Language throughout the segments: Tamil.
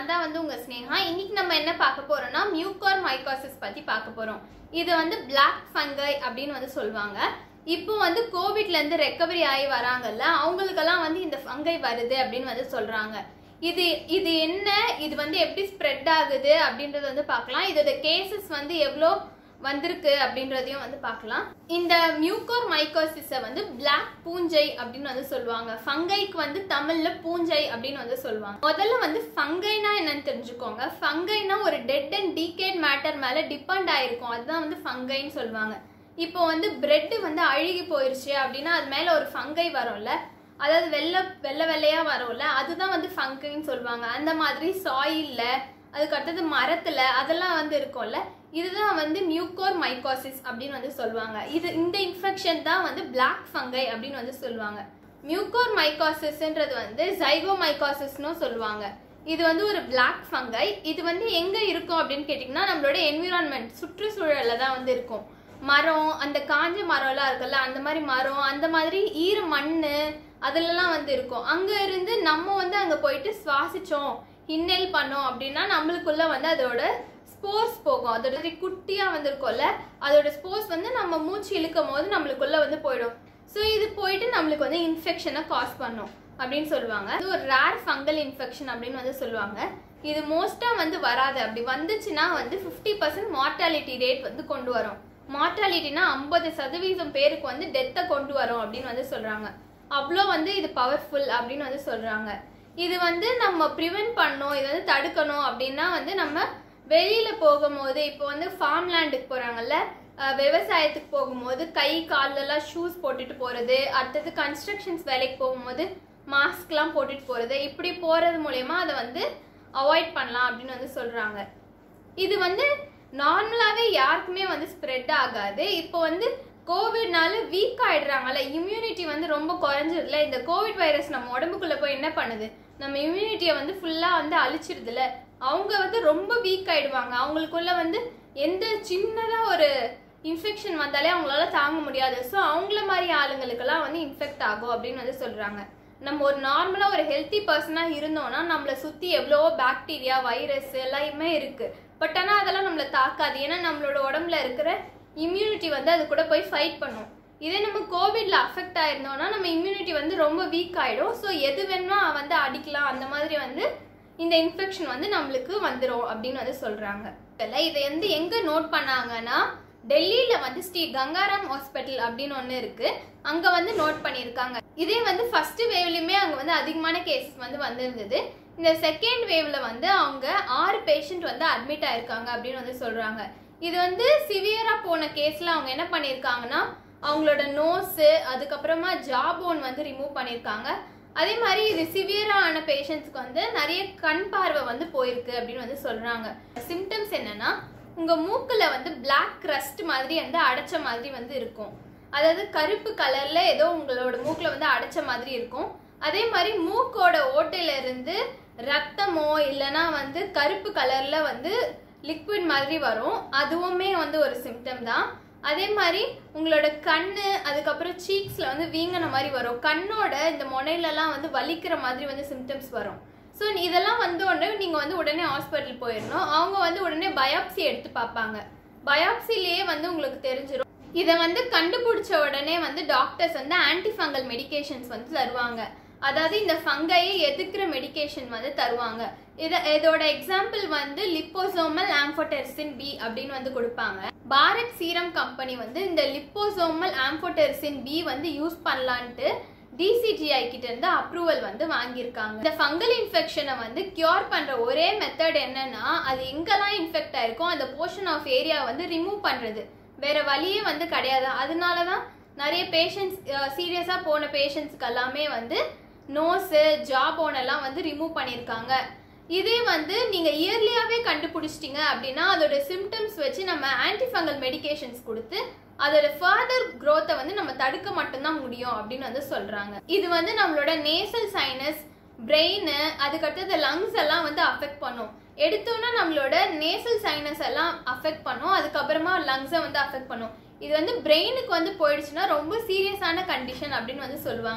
தான் வந்து உங்க ஸ்னேகா இன்னைக்கு நம்ம என்ன பார்க்க போறோம்னா மியூகார் மைகாசிஸ் பத்தி பார்க்க போறோம் இது வந்து பிளாக் ஃபங்கை அப்படின்னு வந்து சொல்லுவாங்க இப்போ வந்து கோவிட்ல இருந்து ரெக்கவரி ஆகி வராங்கல்ல அவங்களுக்கெல்லாம் வந்து இந்த ஃபங்கை வருது அப்படின்னு வந்து சொல்றாங்க இது இது என்ன இது வந்து எப்படி ஸ்ப்ரெட் ஆகுது அப்படின்றது வந்து பார்க்கலாம் இதோட கேசஸ் வந்து எவ்வளோ வந்திருக்கு அப்படின்றதையும் வந்து பார்க்கலாம் இந்த மியூகோர் மைக்கோசிஸை வந்து பிளாக் பூஞ்சை அப்படின்னு வந்து சொல்லுவாங்க ஃபங்கைக்கு வந்து தமிழ்ல பூஞ்சை அப்படின்னு வந்து சொல்லுவாங்க முதல்ல வந்து ஃபங்கைனா என்னன்னு தெரிஞ்சுக்கோங்க ஃபங்கைனா ஒரு டெட் அண்ட் டீகேட் மேட்டர் மேல டிபெண்ட் ஆயிருக்கும் அதுதான் வந்து ஃபங்கைன்னு சொல்லுவாங்க இப்போ வந்து பிரெட் வந்து அழுகி போயிருச்சு அப்படின்னா அது மேல ஒரு ஃபங்கை வரும்ல அதாவது வெள்ளை வெள்ளை வெள்ளையா வரும்ல அதுதான் வந்து ஃபங்கைன்னு சொல்லுவாங்க அந்த மாதிரி சாயில்ல அதுக்கு அடுத்தது மரத்துல அதெல்லாம் வந்து இருக்கும்ல இதுதான் வந்து மியூகோர் மைக்கோசிஸ் அப்படின்னு வந்து சொல்லுவாங்க இது இந்த இன்ஃபெக்ஷன் தான் வந்து பிளாக் ஃபங்கை அப்படின்னு வந்து சொல்லுவாங்க மியூகோர் மைக்கோசிஸ்ன்றது வந்து ஜைகோமைக்கோசிஸ்னு சொல்லுவாங்க இது வந்து ஒரு பிளாக் ஃபங்கை இது வந்து எங்க இருக்கும் அப்படின்னு கேட்டிங்கன்னா நம்மளோட என்விரான்மெண்ட் சுற்றுச்சூழல்ல தான் வந்து இருக்கும் மரம் அந்த காஞ்ச மரம்லாம் இருக்குல்ல அந்த மாதிரி மரம் அந்த மாதிரி ஈர மண்ணு அதுலலாம் வந்து இருக்கும் அங்க இருந்து நம்ம வந்து அங்க போயிட்டு சுவாசிச்சோம் இன்னேல் பண்ணோம் அப்படின்னா நம்மளுக்குள்ள வந்து அதோட ஸ்போர்ஸ் போகும் அதோட மாதிரி குட்டியா வந்திருக்கும்ல அதோட ஸ்போர்ஸ் வந்து நம்ம மூச்சு இழுக்கும் போது நம்மளுக்குள்ள வந்து போயிடும் ஸோ இது போயிட்டு நம்மளுக்கு வந்து இன்ஃபெக்ஷனை காஸ் பண்ணும் அப்படின்னு சொல்லுவாங்க இது ஒரு ரேர் ஃபங்கல் இன்ஃபெக்ஷன் அப்படின்னு வந்து சொல்லுவாங்க இது மோஸ்டா வந்து வராது அப்படி வந்துச்சுன்னா வந்து ஃபிஃப்டி பர்சன்ட் மார்டாலிட்டி ரேட் வந்து கொண்டு வரும் மார்டாலிட்டினா ஐம்பது சதவீதம் பேருக்கு வந்து டெத்தை கொண்டு வரும் அப்படின்னு வந்து சொல்றாங்க அவ்வளோ வந்து இது பவர்ஃபுல் அப்படின்னு வந்து சொல்றாங்க இது வந்து நம்ம ப்ரிவென்ட் பண்ணணும் இது வந்து தடுக்கணும் அப்படின்னா வந்து நம்ம வெளியில போகும்போது இப்போ வந்து ஃபார்ம் லேண்டுக்கு போறாங்கல்ல அஹ் விவசாயத்துக்கு போகும்போது கை கால்லெல்லாம் ஷூஸ் போட்டுட்டு போறது அடுத்தது கன்ஸ்ட்ரக்ஷன்ஸ் வேலைக்கு போகும்போது மாஸ்க்லாம் போட்டுட்டு போறது இப்படி போறது மூலயமா அதை வந்து அவாய்ட் பண்ணலாம் அப்படின்னு வந்து சொல்றாங்க இது வந்து நார்மலாவே யாருக்குமே வந்து ஸ்ப்ரெட் ஆகாது இப்போ வந்து கோவிட்னால வீக் ஆயிடுறாங்கல்ல இம்யூனிட்டி வந்து ரொம்ப குறைஞ்சதுல இந்த கோவிட் வைரஸ் நம்ம உடம்புக்குள்ள போய் என்ன பண்ணுது நம்ம இம்யூனிட்டியை வந்து ஃபுல்லா வந்து அழிச்சிருதுல அவங்க வந்து ரொம்ப வீக் ஆயிடுவாங்க அவங்களுக்குள்ள வந்து எந்த சின்னதா ஒரு இன்ஃபெக்ஷன் வந்தாலே அவங்களால தாங்க முடியாது ஸோ அவங்கள மாதிரி ஆளுங்களுக்கெல்லாம் வந்து இன்ஃபெக்ட் ஆகும் அப்படின்னு வந்து சொல்றாங்க நம்ம ஒரு நார்மலா ஒரு ஹெல்த்தி பர்சனா இருந்தோம்னா நம்மளை சுத்தி எவ்வளவோ பாக்டீரியா வைரஸ் எல்லாமே இருக்கு பட் ஆனா அதெல்லாம் நம்மளை தாக்காது ஏன்னா நம்மளோட உடம்புல இருக்கிற இம்யூனிட்டி வந்து அது கூட போய் ஃபைட் பண்ணும் இதே நம்ம கோவிட்ல அஃபெக்ட் ஆயிருந்தோம்னா நம்ம இம்யூனிட்டி வந்து ரொம்ப வீக் ஆயிடும் ஸோ எது வேணுமோ வந்து அடிக்கலாம் அந்த மாதிரி வந்து இந்த இன்ஃபெக்ஷன் வந்து நம்மளுக்கு வந்துடும் அப்படின்னு வந்து சொல்றாங்க இல்ல இதை வந்து எங்க நோட் பண்ணாங்கன்னா டெல்லியில வந்து ஸ்ரீ கங்காராம் ஹாஸ்பிட்டல் அப்படின்னு ஒன்று இருக்கு அங்க வந்து நோட் பண்ணியிருக்காங்க இதே வந்து ஃபர்ஸ்ட் வேவ்லயுமே அங்க வந்து அதிகமான கேசஸ் வந்து வந்திருந்தது இந்த செகண்ட் வேவ்ல வந்து அவங்க ஆறு பேஷண்ட் வந்து அட்மிட் ஆயிருக்காங்க அப்படின்னு வந்து சொல்றாங்க இது வந்து சிவியரா போன கேஸ்ல அவங்க என்ன பண்ணியிருக்காங்கன்னா அவங்களோட நோஸ் அதுக்கப்புறமா ஜா போன் வந்து ரிமூவ் பண்ணியிருக்காங்க அதே மாதிரி இது சிவியரா ஆன பேஷண்ட்ஸ்க்கு வந்து நிறைய கண் பார்வை வந்து போயிருக்கு அப்படின்னு வந்து சொல்றாங்க சிம்டம்ஸ் என்னன்னா உங்க மூக்குல வந்து பிளாக் crust மாதிரி வந்து அடைச்ச மாதிரி வந்து இருக்கும் அதாவது கருப்பு கலர்ல ஏதோ உங்களோட மூக்குல வந்து அடைச்ச மாதிரி இருக்கும் அதே மாதிரி மூக்கோட ஓட்டையில இருந்து ரத்தமோ இல்லைன்னா வந்து கருப்பு கலர்ல வந்து லிக்விட் மாதிரி வரும் அதுவுமே வந்து ஒரு சிம்டம் தான் அதே மாதிரி உங்களோட கண்ணு அதுக்கப்புறம் சீக்ஸ்ல வந்து வீங்கின மாதிரி வரும் கண்ணோட இந்த முனையிலலாம் வந்து வலிக்கிற மாதிரி வந்து சிம்டம்ஸ் வரும் ஸோ இதெல்லாம் வந்து உடனே நீங்கள் வந்து உடனே ஹாஸ்பிட்டல் போயிடணும் அவங்க வந்து உடனே பயாப்சி எடுத்து பார்ப்பாங்க பயாப்சிலேயே வந்து உங்களுக்கு தெரிஞ்சிடும் இதை வந்து கண்டுபிடிச்ச உடனே வந்து டாக்டர்ஸ் வந்து ஆன்டிஃபங்கல் மெடிகேஷன்ஸ் வந்து தருவாங்க அதாவது இந்த ஃபங்கையை எதிர்க்கிற மெடிகேஷன் வந்து தருவாங்க இத இதோட எக்ஸாம்பிள் வந்து லிப்போசோமல் ஆம்போடெர்சின் பி அப்படின்னு வந்து கொடுப்பாங்க பாரத் சீரம் கம்பெனி வந்து இந்த லிப்போசோமல் ஆம்போடெர்சின் பி வந்து யூஸ் பண்ணலான்ட்டு டிசிஜிஐ கிட்ட இருந்து அப்ரூவல் வந்து வாங்கியிருக்காங்க இந்த ஃபங்கல் இன்ஃபெக்ஷனை வந்து கியூர் பண்ற ஒரே மெத்தட் என்னன்னா அது எங்கெல்லாம் இன்ஃபெக்ட் ஆயிருக்கோ அந்த போர்ஷன் ஆஃப் ஏரியா வந்து ரிமூவ் பண்றது வேற வழியே வந்து கிடையாது அதனால தான் நிறைய பேஷண்ட்ஸ் சீரியஸா போன பேஷண்ட்ஸ்க்கு எல்லாமே வந்து நோஸு ஜா எல்லாம் வந்து ரிமூவ் பண்ணியிருக்காங்க இதே வந்து நீங்க இயர்லியாவே கண்டுபிடிச்சிட்டீங்க அப்படின்னா அதோட சிம்டம்ஸ் வச்சு நம்ம ஆன்டிஃபங்கல் மெடிகேஷன்ஸ் கொடுத்து அதோட ஃபர்தர் growth-அ வந்து நம்ம தடுக்க மட்டும்தான் முடியும் அப்படின்னு வந்து சொல்றாங்க இது வந்து நம்மளோட நேசல் சைனஸ் பிரெயின் அதுக்கடுத்தது லங்ஸ் எல்லாம் வந்து அஃபெக்ட் பண்ணும் எடுத்தோன்னா நம்மளோட நேசல் சைனஸ் எல்லாம் அஃபெக்ட் பண்ணும் அதுக்கப்புறமா லங்ஸை வந்து அஃபெக்ட் பண்ணும் இது வந்து பிரெயினுக்கு வந்து போயிடுச்சுன்னா ரொம்ப சீரியஸான கண்டிஷன் அப்படின்னு வந்து சொல்லுவாங்க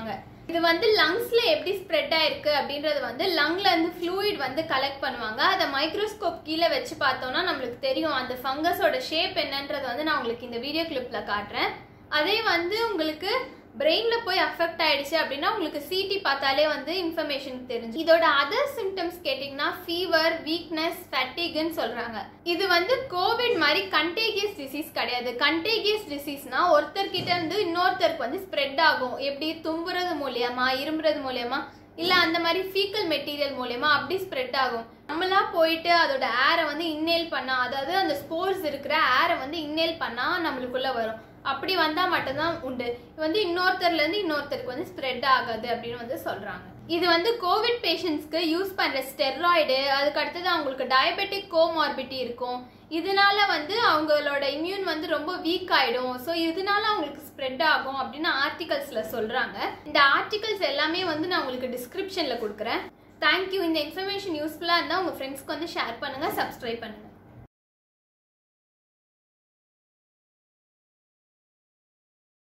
இது வந்து லங்ஸ்ல எப்படி ஸ்ப்ரெட் ஆயிருக்கு அப்படின்றது வந்து லங்ல இருந்து ஃப்ளூயிட் வந்து கலெக்ட் பண்ணுவாங்க அதை மைக்ரோஸ்கோப் கீழே வச்சு பார்த்தோம்னா நம்மளுக்கு தெரியும் அந்த ஃபங்கஸோட ஷேப் என்னன்றது வந்து நான் உங்களுக்கு இந்த வீடியோ கிளிப்ல காட்டுறேன் அதே வந்து உங்களுக்கு பிரெயின்ல போய் அஃபெக்ட் ஆயிடுச்சு அப்படின்னா உங்களுக்கு சிடி பார்த்தாலே வந்து இன்ஃபர்மேஷன் தெரிஞ்சு இதோட அதர் சிம்டம்ஸ் கேட்டிங்கன்னா ஃபீவர் வீக்னஸ் ஃபேட்டிக்னு சொல்றாங்க இது வந்து கோவிட் மாதிரி கண்டேகியஸ் டிசீஸ் கிடையாது கண்டேகியஸ் டிசீஸ்னா ஒருத்தர்கிட்ட இருந்து இன்னொருத்தருக்கு வந்து ஸ்ப்ரெட் ஆகும் எப்படி தும்புறது மூலியமா இரும்புறது மூலியமா இல்ல அந்த மாதிரி ஃபீக்கல் மெட்டீரியல் மூலியமா அப்படி ஸ்ப்ரெட் ஆகும் நம்மளா போயிட்டு அதோட ஏரை வந்து இன்னேல் பண்ணா அதாவது அந்த ஸ்போர்ஸ் இருக்கிற ஏரை வந்து இன்னேல் பண்ணா நம்மளுக்குள்ள வரும் அப்படி வந்தா மட்டும்தான் உண்டு இது வந்து இன்னொருத்தர்ல இருந்து இன்னொருத்தருக்கு வந்து ஸ்ப்ரெட் ஆகாது அப்படின்னு வந்து சொல்றாங்க இது வந்து கோவிட் பேஷண்ட்ஸ்க்கு யூஸ் பண்ற ஸ்டெராய்டு அதுக்கு அடுத்தது அவங்களுக்கு டயபெட்டிக் கோமார்பிட்டி இருக்கும் இதனால வந்து அவங்களோட இம்யூன் வந்து ரொம்ப வீக் ஆயிடும் ஸோ இதனால அவங்களுக்கு ஸ்ப்ரெட் ஆகும் அப்படின்னு ஆர்டிகல்ஸ்ல சொல்றாங்க இந்த ஆர்டிகல்ஸ் எல்லாமே வந்து நான் உங்களுக்கு டிஸ்கிரிப்ஷன்ல கொடுக்குறேன் தேங்க்யூ இந்த இன்ஃபர்மேஷன் யூஸ்ஃபுல்லாக இருந்தால் உங்கள் ஃப்ரெண்ட்ஸ்க்கு வந்து ஷேர் பண்ணுங்கள் சப்ஸ்கிரைப் பண்ணுங்கள்